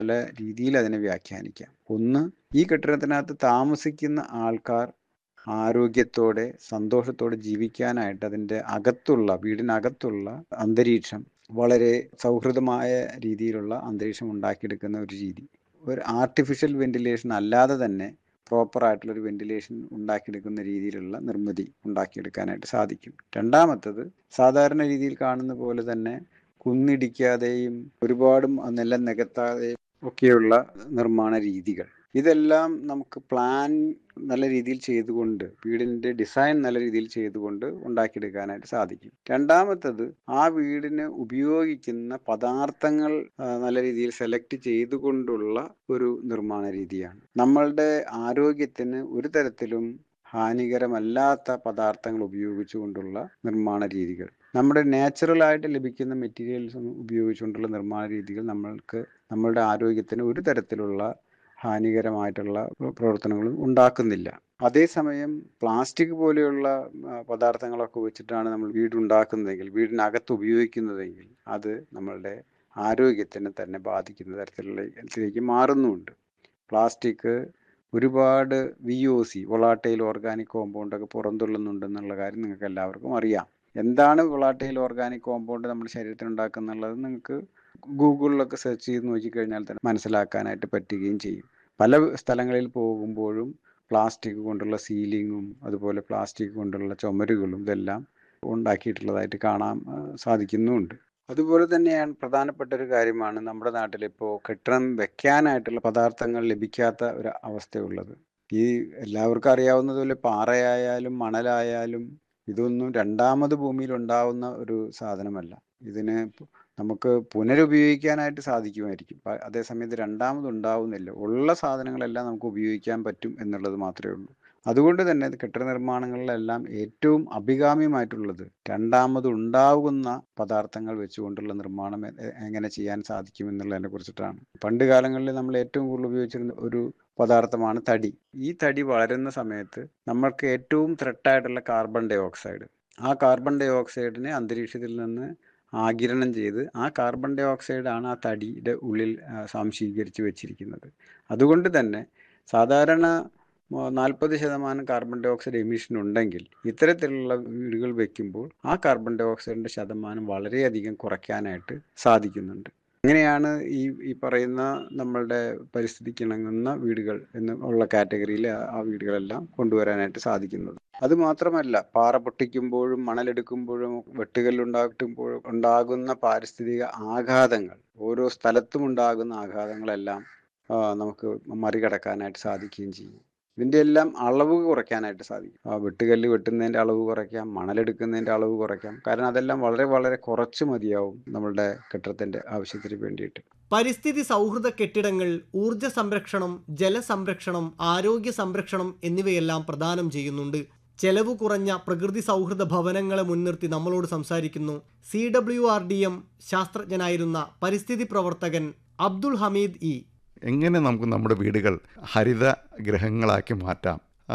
പല രീതിയിൽ അതിനെ വ്യാഖ്യാനിക്കാം ഒന്ന് ഈ കെട്ടിടത്തിനകത്ത് താമസിക്കുന്ന ആൾക്കാർ ആരോഗ്യത്തോടെ സന്തോഷത്തോടെ ജീവിക്കാനായിട്ട് അതിൻ്റെ അകത്തുള്ള വീടിനകത്തുള്ള അന്തരീക്ഷം വളരെ സൗഹൃദമായ രീതിയിലുള്ള അന്തരീക്ഷം ഉണ്ടാക്കിയെടുക്കുന്ന ഒരു രീതി ഒരു ആർട്ടിഫിഷ്യൽ വെന്റിലേഷൻ അല്ലാതെ തന്നെ പ്രോപ്പർ ആയിട്ടുള്ള ഒരു വെന്റിലേഷൻ ഉണ്ടാക്കിയെടുക്കുന്ന രീതിയിലുള്ള നിർമ്മിതി ഉണ്ടാക്കിയെടുക്കാനായിട്ട് സാധിക്കും രണ്ടാമത്തത് സാധാരണ രീതിയിൽ കാണുന്ന പോലെ തന്നെ കുന്നിടിക്കാതെയും ഒരുപാട് നിലം നികത്താതെയും ഒക്കെയുള്ള നിർമ്മാണ രീതികൾ ഇതെല്ലാം നമുക്ക് പ്ലാൻ നല്ല രീതിയിൽ ചെയ്തുകൊണ്ട് വീടിൻ്റെ ഡിസൈൻ നല്ല രീതിയിൽ ചെയ്തുകൊണ്ട് ഉണ്ടാക്കിയെടുക്കാനായിട്ട് സാധിക്കും രണ്ടാമത്തത് ആ വീടിന് ഉപയോഗിക്കുന്ന പദാർത്ഥങ്ങൾ നല്ല രീതിയിൽ സെലക്ട് ചെയ്തുകൊണ്ടുള്ള ഒരു നിർമ്മാണ രീതിയാണ് നമ്മളുടെ ആരോഗ്യത്തിന് ഒരു തരത്തിലും ഹാനികരമല്ലാത്ത പദാർത്ഥങ്ങൾ ഉപയോഗിച്ചുകൊണ്ടുള്ള നിർമ്മാണ രീതികൾ നമ്മുടെ നാച്ചുറൽ ആയിട്ട് ലഭിക്കുന്ന മെറ്റീരിയൽസ് ഉപയോഗിച്ചുകൊണ്ടുള്ള നിർമ്മാണ രീതികൾ നമ്മൾക്ക് നമ്മളുടെ ആരോഗ്യത്തിന് ഒരു തരത്തിലുള്ള ഹാനികരമായിട്ടുള്ള പ്രവർത്തനങ്ങളും ഉണ്ടാക്കുന്നില്ല അതേസമയം പ്ലാസ്റ്റിക് പോലെയുള്ള പദാർത്ഥങ്ങളൊക്കെ വെച്ചിട്ടാണ് നമ്മൾ വീടുണ്ടാക്കുന്നതെങ്കിൽ വീടിനകത്ത് ഉപയോഗിക്കുന്നതെങ്കിൽ അത് നമ്മളുടെ ആരോഗ്യത്തിന് തന്നെ ബാധിക്കുന്ന തരത്തിലേക്ക് മാറുന്നുമുണ്ട് പ്ലാസ്റ്റിക് ഒരുപാട് V O C volatile organic compound ഒക്കെ പുറന്തള്ളുന്നുണ്ടെന്നുള്ള കാര്യം നിങ്ങൾക്ക് എല്ലാവർക്കും അറിയാം എന്താണ് വൊളാട്ടൈൽ ഓർഗാനിക് കോമ്പൗണ്ട് നമ്മുടെ ശരീരത്തിൽ ഉണ്ടാക്കുന്നുള്ളത് നിങ്ങൾക്ക് ഗൂഗിളിലൊക്കെ സെർച്ച് ചെയ്ത് നോക്കിക്കഴിഞ്ഞാൽ തന്നെ മനസ്സിലാക്കാനായിട്ട് പറ്റുകയും ചെയ്യും പല സ്ഥലങ്ങളിൽ പോകുമ്പോഴും പ്ലാസ്റ്റിക് കൊണ്ടുള്ള സീലിങ്ങും അതുപോലെ പ്ലാസ്റ്റിക് കൊണ്ടുള്ള ചുമരുകളും ഇതെല്ലാം ഉണ്ടാക്കിയിട്ടുള്ളതായിട്ട് കാണാൻ സാധിക്കുന്നുമുണ്ട് അതുപോലെ തന്നെയാണ് പ്രധാനപ്പെട്ട ഒരു കാര്യമാണ് നമ്മുടെ നാട്ടിൽ ഇപ്പോൾ കെട്ടിടം വെക്കാനായിട്ടുള്ള പദാർത്ഥങ്ങൾ ലഭിക്കാത്ത ഒരു അവസ്ഥയുള്ളത് ഈ എല്ലാവർക്കും അറിയാവുന്നതുപോലെ പാറയായാലും മണലായാലും ഇതൊന്നും രണ്ടാമത് ഭൂമിയിൽ ഉണ്ടാവുന്ന ഒരു സാധനമല്ല ഇതിന് നമുക്ക് പുനരുപയോഗിക്കാനായിട്ട് സാധിക്കുമായിരിക്കും അതേസമയത്ത് രണ്ടാമത് ഉണ്ടാവുന്നില്ല ഉള്ള സാധനങ്ങളെല്ലാം നമുക്ക് ഉപയോഗിക്കാൻ പറ്റും എന്നുള്ളത് മാത്രമേ ഉള്ളൂ അതുകൊണ്ട് തന്നെ കെട്ടിട നിർമ്മാണങ്ങളിലെല്ലാം ഏറ്റവും അഭികാമ്യമായിട്ടുള്ളത് രണ്ടാമത് ഉണ്ടാകുന്ന പദാർത്ഥങ്ങൾ വെച്ചുകൊണ്ടുള്ള നിർമ്മാണം എങ്ങനെ ചെയ്യാൻ സാധിക്കും എന്നുള്ളതിനെ കുറിച്ചിട്ടാണ് പണ്ട് കാലങ്ങളിൽ നമ്മൾ ഏറ്റവും കൂടുതൽ ഉപയോഗിച്ചിരുന്ന ഒരു പദാർത്ഥമാണ് തടി ഈ തടി വളരുന്ന സമയത്ത് നമ്മൾക്ക് ഏറ്റവും ത്രെട്ടായിട്ടുള്ള കാർബൺ ഡൈ ഓക്സൈഡ് ആ കാർബൺ ഡൈ ഓക്സൈഡിനെ അന്തരീക്ഷത്തിൽ നിന്ന് ആകിരണം ചെയ്ത് ആ കാർബൺ ഡൈ ഓക്സൈഡാണ് ആ തടിയുടെ ഉള്ളിൽ സംശീകരിച്ച് വെച്ചിരിക്കുന്നത് അതുകൊണ്ട് തന്നെ സാധാരണ നാൽപ്പത് ശതമാനം കാർബൺ ഡൈ ഓക്സൈഡ് എമിഷൻ ഉണ്ടെങ്കിൽ ഇത്തരത്തിലുള്ള വീടുകൾ വെക്കുമ്പോൾ ആ കാർബൺ ഡൈ ഓക്സൈഡിൻ്റെ ശതമാനം വളരെയധികം കുറയ്ക്കാനായിട്ട് സാധിക്കുന്നുണ്ട് അങ്ങനെയാണ് ഈ ഈ പറയുന്ന നമ്മളുടെ പരിസ്ഥിതിക്ക് ഇണങ്ങുന്ന വീടുകൾ എന്ന് ഉള്ള കാറ്റഗറിയിൽ ആ വീടുകളെല്ലാം കൊണ്ടുവരാനായിട്ട് സാധിക്കുന്നത് അത് മാത്രമല്ല പാറ പൊട്ടിക്കുമ്പോഴും മണലെടുക്കുമ്പോഴും വെട്ടുകല്ലുണ്ടാക്കുമ്പോഴും ഉണ്ടാകുന്ന പാരിസ്ഥിതിക ആഘാതങ്ങൾ ഓരോ സ്ഥലത്തും ഉണ്ടാകുന്ന ആഘാതങ്ങളെല്ലാം നമുക്ക് മറികടക്കാനായിട്ട് സാധിക്കുകയും ചെയ്യും ഇതിൻ്റെ എല്ലാം അളവ് കുറയ്ക്കാനായിട്ട് സാധിക്കും ആ വെട്ടുകല്ല് വെട്ടുന്നതിൻ്റെ അളവ് കുറയ്ക്കാം മണലെടുക്കുന്നതിൻ്റെ അളവ് കുറയ്ക്കാം കാരണം അതെല്ലാം വളരെ വളരെ കുറച്ച് മതിയാവും നമ്മളുടെ കെട്ടിടത്തിൻ്റെ ആവശ്യത്തിന് വേണ്ടിയിട്ട് പരിസ്ഥിതി സൗഹൃദ കെട്ടിടങ്ങൾ ഊർജ സംരക്ഷണം ജലസംരക്ഷണം ആരോഗ്യ സംരക്ഷണം എന്നിവയെല്ലാം പ്രദാനം ചെയ്യുന്നുണ്ട് ചെലവ് കുറഞ്ഞ പ്രകൃതി സൗഹൃദ ഭവനങ്ങളെ മുൻനിർത്തി നമ്മളോട് സംസാരിക്കുന്നു C W R D M ശാസ്ത്രജ്ഞനായിരുന്ന പരിസ്ഥിതി പ്രവർത്തകൻ അബ്ദുൾ ഹമീദ് ഇ എങ്ങനെ നമുക്ക് നമ്മുടെ വീടുകൾ ഹരിത ഗ്രഹങ്ങളാക്കി മാറ്റാം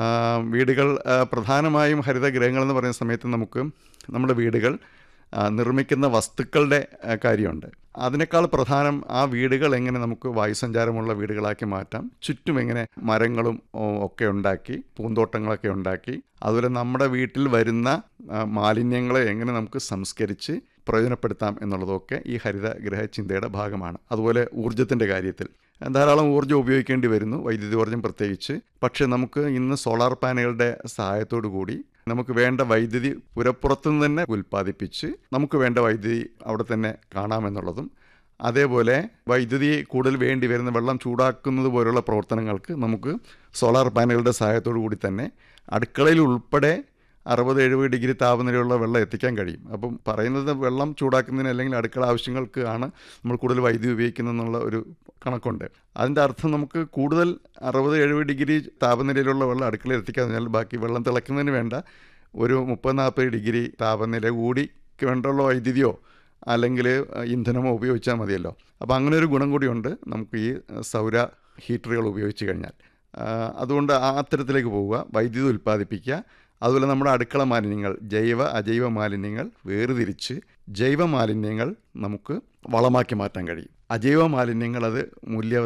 വീടുകൾ പ്രധാനമായും ഹരിത ഗ്രഹങ്ങൾ എന്ന് പറയുന്ന സമയത്ത് നമുക്ക് നമ്മുടെ വീടുകൾ നിർമ്മിക്കുന്ന വസ്തുക്കളുടെ കാര്യമുണ്ട് അതിനേക്കാൾ പ്രധാനം ആ വീടുകൾ എങ്ങനെ നമുക്ക് വായുസഞ്ചാരമുള്ള വീടുകളാക്കി മാറ്റാം ചുറ്റും എങ്ങനെ മരങ്ങളും ഒക്കെ ഉണ്ടാക്കി പൂന്തോട്ടങ്ങളൊക്കെ ഉണ്ടാക്കി അതുപോലെ നമ്മുടെ വീട്ടിൽ വരുന്ന മാലിന്യങ്ങളെ എങ്ങനെ നമുക്ക് സംസ്കരിച്ച് പ്രയോജനപ്പെടുത്താം എന്നുള്ളതൊക്കെ ഈ ഹരിത ഗ്രഹ ചിന്തയുടെ ഭാഗമാണ് അതുപോലെ ഊർജത്തിൻ്റെ കാര്യത്തിൽ ധാരാളം ഊർജ്ജം ഉപയോഗിക്കേണ്ടി വരുന്നു വൈദ്യുതി ഊർജ്ജം പ്രത്യേകിച്ച് പക്ഷേ നമുക്ക് ഇന്ന് സോളാർ പാനലുകളുടെ സഹായത്തോടു കൂടി നമുക്ക് വേണ്ട വൈദ്യുതി പുരപ്പുറത്തു നിന്ന് തന്നെ ഉൽപ്പാദിപ്പിച്ച് നമുക്ക് വേണ്ട വൈദ്യുതി അവിടെ തന്നെ കാണാമെന്നുള്ളതും അതേപോലെ വൈദ്യുതി കൂടുതൽ വേണ്ടി വരുന്ന വെള്ളം ചൂടാക്കുന്നത് പോലുള്ള പ്രവർത്തനങ്ങൾക്ക് നമുക്ക് സോളാർ പാനലുകളുടെ സഹായത്തോടു കൂടി തന്നെ അടുക്കളയിൽ ഉൾപ്പെടെ അറുപത് എഴുപത് ഡിഗ്രി താപനിലയുള്ള വെള്ളം എത്തിക്കാൻ കഴിയും അപ്പം പറയുന്നത് വെള്ളം ചൂടാക്കുന്നതിന് അല്ലെങ്കിൽ അടുക്കള ആവശ്യങ്ങൾക്ക് ആണ് നമ്മൾ കൂടുതൽ വൈദ്യുതി ഉപയോഗിക്കുന്നതെന്നുള്ള ഒരു കണക്കുണ്ട് അതിൻ്റെ അർത്ഥം നമുക്ക് കൂടുതൽ അറുപത് എഴുപത് ഡിഗ്രി താപനിലയിലുള്ള വെള്ളം അടുക്കളയിൽ എത്തിക്കാന്ന് പറഞ്ഞാൽ ബാക്കി വെള്ളം തിളക്കുന്നതിന് വേണ്ട ഒരു മുപ്പത് നാൽപ്പത് ഡിഗ്രി താപനില കൂടി വേണ്ടുള്ള വൈദ്യുതിയോ അല്ലെങ്കിൽ ഇന്ധനമോ ഉപയോഗിച്ചാൽ മതിയല്ലോ അപ്പോൾ അങ്ങനെ ഒരു ഗുണം കൂടിയുണ്ട് നമുക്ക് ഈ സൗര ഹീറ്ററുകൾ ഉപയോഗിച്ച് കഴിഞ്ഞാൽ അതുകൊണ്ട് ആ അത്തരത്തിലേക്ക് പോവുക വൈദ്യുതി ഉൽപ്പാദിപ്പിക്കുക അതുപോലെ നമ്മുടെ അടുക്കള മാലിന്യങ്ങൾ ജൈവ അജൈവ മാലിന്യങ്ങൾ വേർതിരിച്ച് ജൈവ മാലിന്യങ്ങൾ നമുക്ക് വളമാക്കി മാറ്റാൻ കഴിയും അജൈവ മാലിന്യങ്ങൾ അത് മൂല്യ